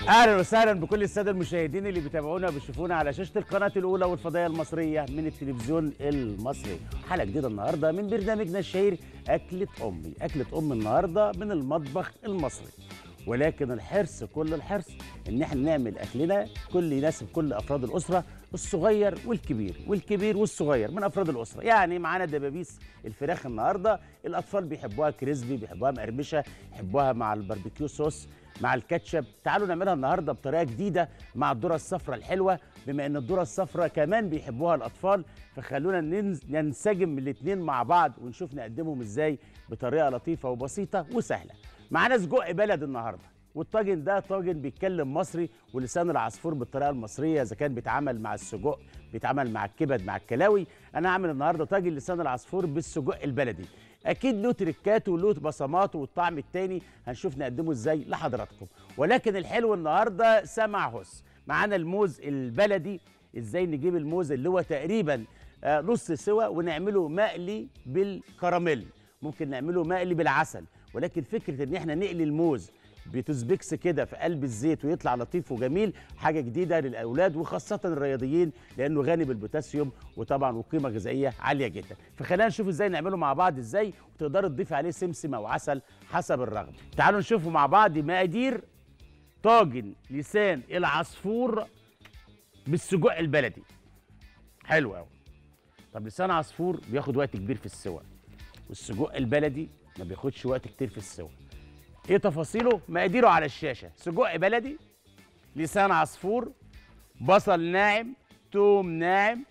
اهلا وسهلا بكل الساده المشاهدين اللي بيتابعونا وبيشوفونا على شاشه القناه الاولى والفضائيه المصريه من التلفزيون المصري حلقه جديده النهارده من برنامجنا الشهير اكله امي اكله ام النهارده من المطبخ المصري ولكن الحرص كل الحرص ان احنا نعمل اكلنا كل يناسب كل افراد الاسره الصغير والكبير والكبير والصغير من افراد الاسره يعني معانا دبابيس الفراخ النهارده الاطفال بيحبوها كريسبي بيحبوها مقرمشه يحبوها مع الباربيكيو صوص مع الكاتشب تعالوا نعملها النهارده بطريقه جديده مع الذره الصفراء الحلوه بما ان الذره الصفراء كمان بيحبوها الاطفال فخلونا ننز- ننسجم الاثنين مع بعض ونشوف نقدمهم ازاي بطريقه لطيفه وبسيطه وسهله معانا سجق بلد النهارده والطاجن ده طاجن بيتكلم مصري ولسان العصفور بالطريقه المصريه اذا كان بيتعمل مع السجق بيتعمل مع الكبد مع الكلاوي انا هعمل النهارده طاجن لسان العصفور بالسجق البلدي اكيد له تريكاته وله بصماته والطعم التاني هنشوف نقدمه ازاي لحضراتكم ولكن الحلو النهارده سمع هس معانا الموز البلدي ازاي نجيب الموز اللي هو تقريبا آه، نص سوا ونعمله مقلي بالكراميل ممكن نعمله مقلي بالعسل ولكن فكره ان احنا نقلي الموز بتوزبيكس كده في قلب الزيت ويطلع لطيف وجميل حاجه جديده للاولاد وخاصه الرياضيين لانه غني بالبوتاسيوم وطبعا وقيمه غذائيه عاليه جدا فخلينا نشوف ازاي نعمله مع بعض ازاي وتقدروا تضيفي عليه سمسم او عسل حسب الرغبه تعالوا نشوفوا مع بعض مقادير طاجن لسان العصفور بالسجق البلدي حلو قوي طب لسان عصفور بياخد وقت كبير في السوى والسجق البلدي ما بياخدش وقت كتير في السوى ايه تفاصيله مقاديره على الشاشه سجق بلدي لسان عصفور بصل ناعم توم ناعم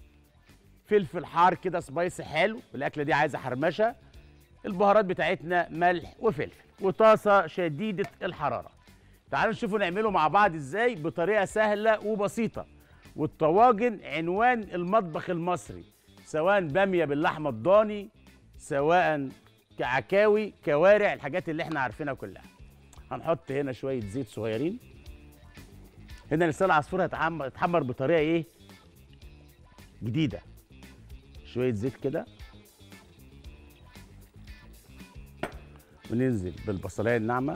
فلفل حار كده سبايسي حلو الاكله دي عايزه حرمشه البهارات بتاعتنا ملح وفلفل وطاسه شديده الحراره تعالوا نشوفوا نعمله مع بعض ازاي بطريقه سهله وبسيطه والطواجن عنوان المطبخ المصري سواء باميه باللحمه الضاني سواء كعكاوي كوارع الحاجات اللي احنا عارفينها كلها هنحط هنا شويه زيت صغيرين هنا لسان العصفور هيتحمر يتحمر بطريقه ايه جديده شويه زيت كده وننزل بالبصلايه الناعمه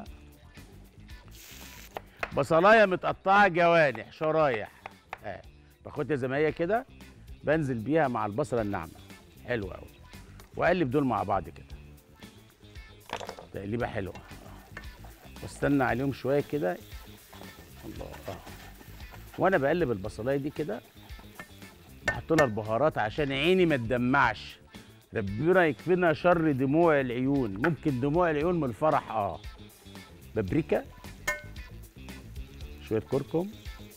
بصلايه متقطعه جوانح شرايح اه باخدها زي ما هي كده بنزل بيها مع البصله الناعمه حلو قوي واقلب دول مع بعض كده تقليبه حلوه واستنى عليهم شويه كده الله اه وانا بقلب البصلايه دي كده بحط لها البهارات عشان عيني ما تدمعش ربنا يكفينا شر دموع العيون ممكن دموع العيون من الفرح اه بابريكا شويه كركم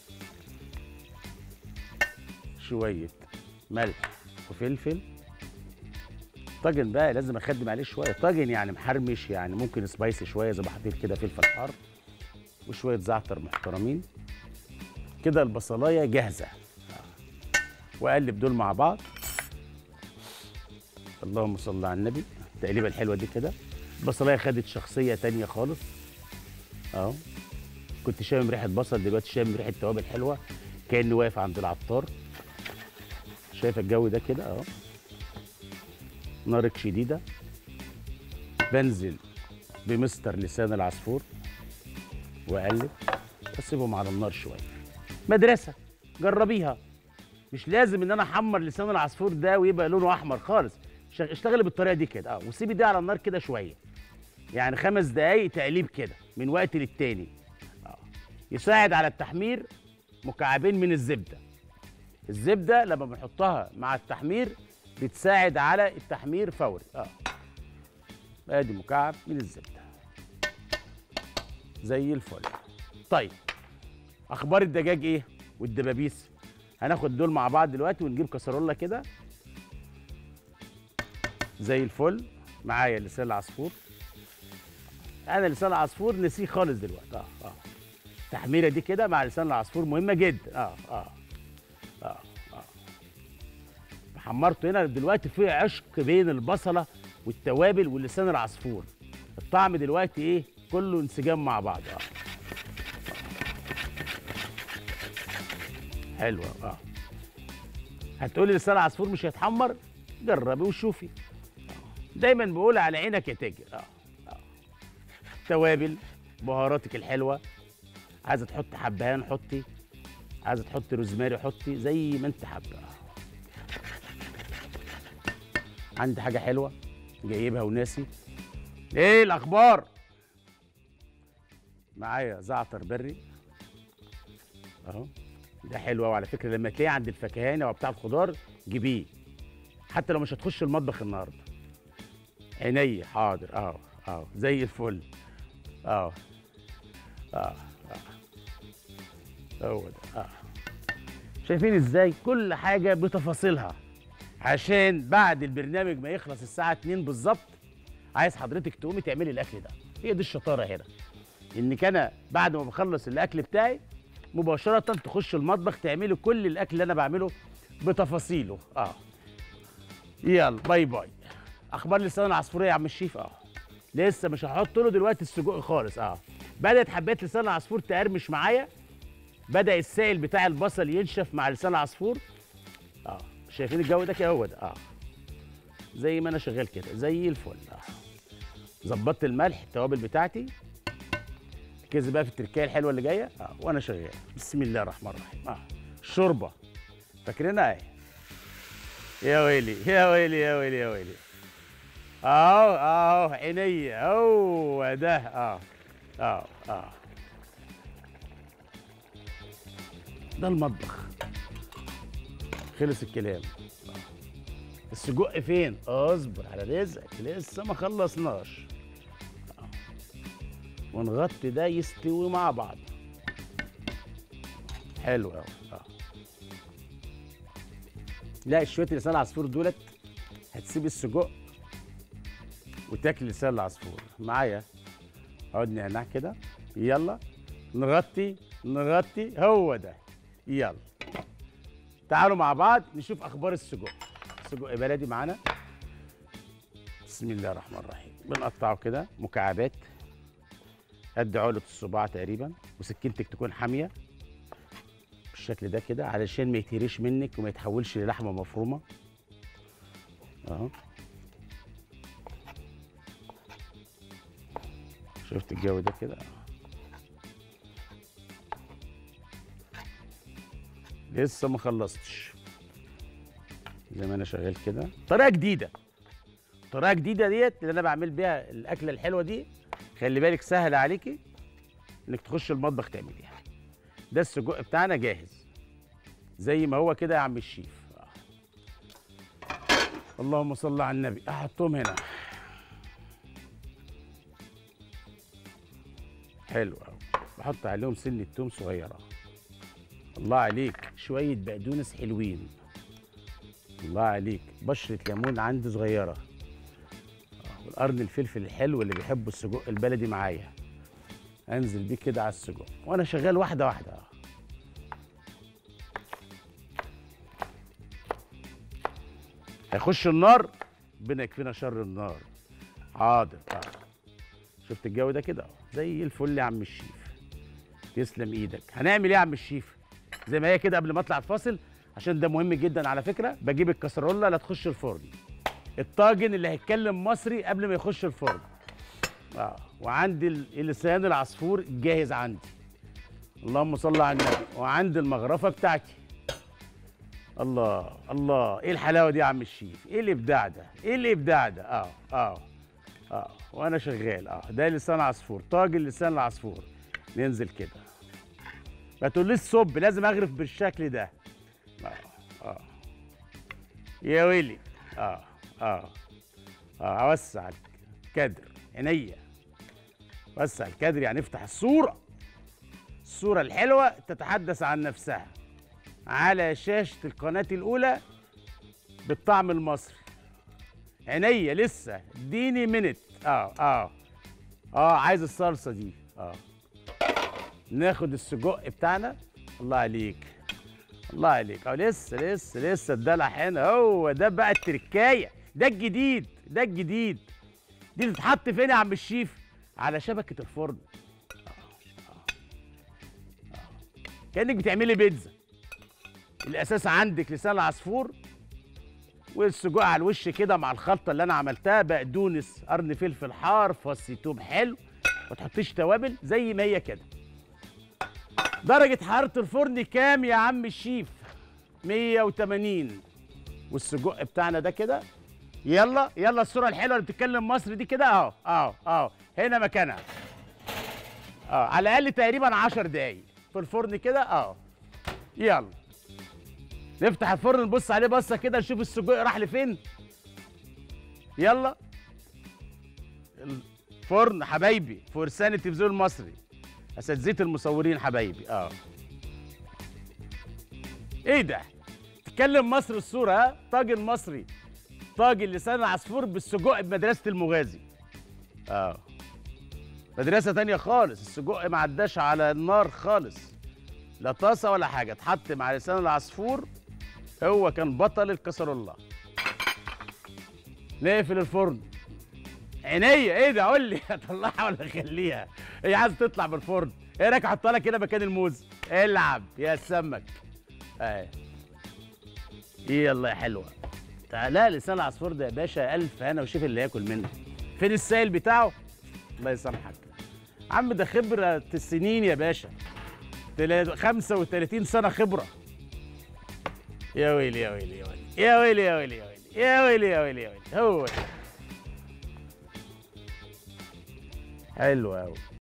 شويه ملح وفلفل طاجن بقى لازم اخدم عليه شويه طاجن يعني محرمش يعني ممكن سبايسي شويه زي ما حطيت كده فلفل حار وشويه زعتر محترمين كده البصلايه جاهزه واقلب دول مع بعض اللهم صل على النبي التقليبه الحلوه دي كده البصلايه خدت شخصيه تانية خالص اهو كنت شامم ريحه بصل دلوقتي شامم ريحه توابل حلوه كاني واقف عند العطار شايف الجو ده كده اهو نارك شديده بنزل بمستر لسان العصفور واقلب اسيبهم على النار شويه مدرسه جربيها مش لازم ان انا احمر لسان العصفور ده ويبقى لونه احمر خالص شغ- اشتغلي بالطريقه دي كده اه وسيبي ده على النار كده شويه يعني خمس دقايق تقليب كده من وقت للتاني اه يساعد على التحمير مكعبين من الزبده الزبده لما بنحطها مع التحمير بتساعد على التحمير فوري اه ادي مكعب من الزبده زي الفل طيب اخبار الدجاج ايه والدبابيس هناخد دول مع بعض دلوقتي ونجيب كسرولة كده زي الفل معايا لسان العصفور انا لسان العصفور نسيه خالص دلوقتي اه اه التحميره دي كده مع لسان العصفور مهمه جدا اه اه اه اه حمرته هنا دلوقتي في عشق بين البصله والتوابل واللسان العصفور الطعم دلوقتي ايه كله انسجام مع بعض اه حلوه اه هتقولي لسان العصفور مش هيتحمر جربي وشوفي دايما بقول على عينك يا تاجر اه اه توابل بهاراتك الحلوه عايزه تحط حبهان حطي عايزه تحطي روزماري حطي زي ما انت حابه عندي حاجه حلوه جايبها وناسي ايه الاخبار معايا زعتر بري اهو ده حلو قوي على فكره لما تلاقيه عند الفكهاني او بتاع الخضار جيبيه حتى لو مش هتخش المطبخ النهارده عينيا حاضر اهو اهو زي الفل اهو اه اه هو ده اه شايفين ازاي كل حاجه بتفاصيلها عشان بعد البرنامج ما يخلص الساعه 2 بالظبط عايز حضرتك تقومي تعملي الاكل ده هي دي الشطاره هنا انك انا بعد ما بخلص الاكل بتاعي مباشره تخش المطبخ تعملي كل الاكل اللي انا بعمله بتفاصيله اه يلا باي باي اخبار لسان العصفوريه يا عم الشيف اه لسه مش هحط له دلوقتي السجق خالص اه بدات حبات لسان العصفور تقرمش معايا بدا السائل بتاع البصل ينشف مع لسان العصفور اه شايفين الجو ده كده هو ده اه زي ما انا شغال كده زي الفل اه ظبطت الملح التوابل بتاعتي ركزي بقى في التركيه الحلوه اللي جايه اه وانا شغال بسم الله الرحمن الرحيم اه الشوربه فاكرينها ايه يا ويلي يا ويلي يا ويلي يا ويلي اهو اهو عينيا هو ده اه اه اه ده المطبخ خلص الكلام السجق فين اصبر على رزقك لسه ما خلصناش آه. ونغطي ده يستوي مع بعض حلو قوي اه لا شويه لسان العصفور دولت هتسيب السجق وتاكل لسان العصفور معايا عود نعناع كده يلا نغطي نغطي هو ده يلا تعالوا مع بعض نشوف اخبار السجق سجق بلدي معانا بسم الله الرحمن الرحيم بنقطعه كده مكعبات قد علبة الصباع تقريبا وسكينتك تكون حاميه بالشكل ده كده علشان ما يتهريش منك وما يتحولش للحمه مفرومه اهو شفت الجو ده كده لسه ما خلصتش زي ما انا شغال كده طريقه جديده طريقه جديده ديت اللي انا بعمل بيها الاكله الحلوه دي خلي بالك سهل عليكي انك تخش المطبخ تعمليها ده السجق بتاعنا جاهز زي ما هو كده يا عم الشيف آه. اللهم صل على النبي احطهم هنا حلو قوي بحط عليهم سنه توم صغيره الله عليك شويه بقدونس حلوين الله عليك بشره ليمون عندي صغيره آه، والقرن الفلفل الحلو اللي بيحبوا السجق البلدي معايا انزل بيه كده على السجق وانا شغال واحده واحده آه. هيخش النار ربنا يكفينا شر النار حاضر آه. شفت الجو ده كده زي الفل يا عم الشيف تسلم ايدك هنعمل ايه يا عم الشيف زي ما هي كده قبل ما اطلع الفاصل عشان ده مهم جدا على فكره بجيب الكسرولة لا تخش الفرن الطاجن اللي هيتكلم مصري قبل ما يخش الفرن اه وعندي ال- لسان العصفور جاهز عندي اللهم صل على النبي وعندي المغرفه بتاعتي الله الله ايه الحلاوه دي يا عم الشيف ايه الابداع ده ايه الابداع ده اه اه اه وانا شغال اه ده لسان عصفور طاجن لسان العصفور ننزل كده ما تقوليش صب لازم اغرف بالشكل ده اه اه يا ويلي اه اه اه اوسع الكادر عينيا وسع الكادر يعني افتح الصوره الصوره الحلوه تتحدث عن نفسها على شاشه القناه الاولى بالطعم المصري عينيا لسه اديني منت اه اه اه عايز الصلصه دي اه ناخد السجق بتاعنا الله عليك الله عليك اه لسه لسه لسه الدلع هنا هو ده بقى التركايه ده الجديد ده الجديد دي تتحط فين يا عم الشيف على شبكه الفرن آه، آه، آه. كانك بتعملي بيتزا الاساس عندك لسان العصفور والسجق على الوش كده مع الخلطه اللي انا عملتها بقدونس قرن فلفل حار فص توم حلو ما تحطيش توابل زي ما هي كده درجة حرارة الفرن كام يا عم الشيف 180 والسجق بتاعنا ده كده يلا يلا الصورة الحلوة اللي بتتكلم مصري دي كده اهو اهو اهو هنا مكانها اه على الاقل تقريبا 10 دقايق في الفرن كده اه يلا نفتح الفرن نبص عليه بصه كده نشوف السجق راح لفين يلا الفرن حبايبي فرسان التلفزيون المصري اساتذه المصورين حبايبي اه ايه ده تتكلم مصر الصوره ها طاجن مصري طاجن لسان العصفور بالسجق بمدرسه المغازي اه مدرسة تانية خالص السجق ما عداش على النار خالص لا طاسة ولا حاجة اتحط مع لسان العصفور هو كان بطل الكسرولة نقفل الفرن عينيا ايه ده قول لي اطلعها ولا اخليها هي عايزه تطلع من الفرن ايه رايك احطها لك كده مكان الموز العب يا سمك اهي يلا يا حلوه تعالى لسان العصفور ده يا باشا الف هنا وشوف اللي ياكل منه فين السائل بتاعه الله يسامحك عم ده خبرة السنين يا باشا تلا- 35 سنة خبرة يا ويلي يا ويلي يا ويلي يا ويلي يا ويلي يا ويلي يا ويلي يا ويلي يا ويلي هو ده. حلو قوي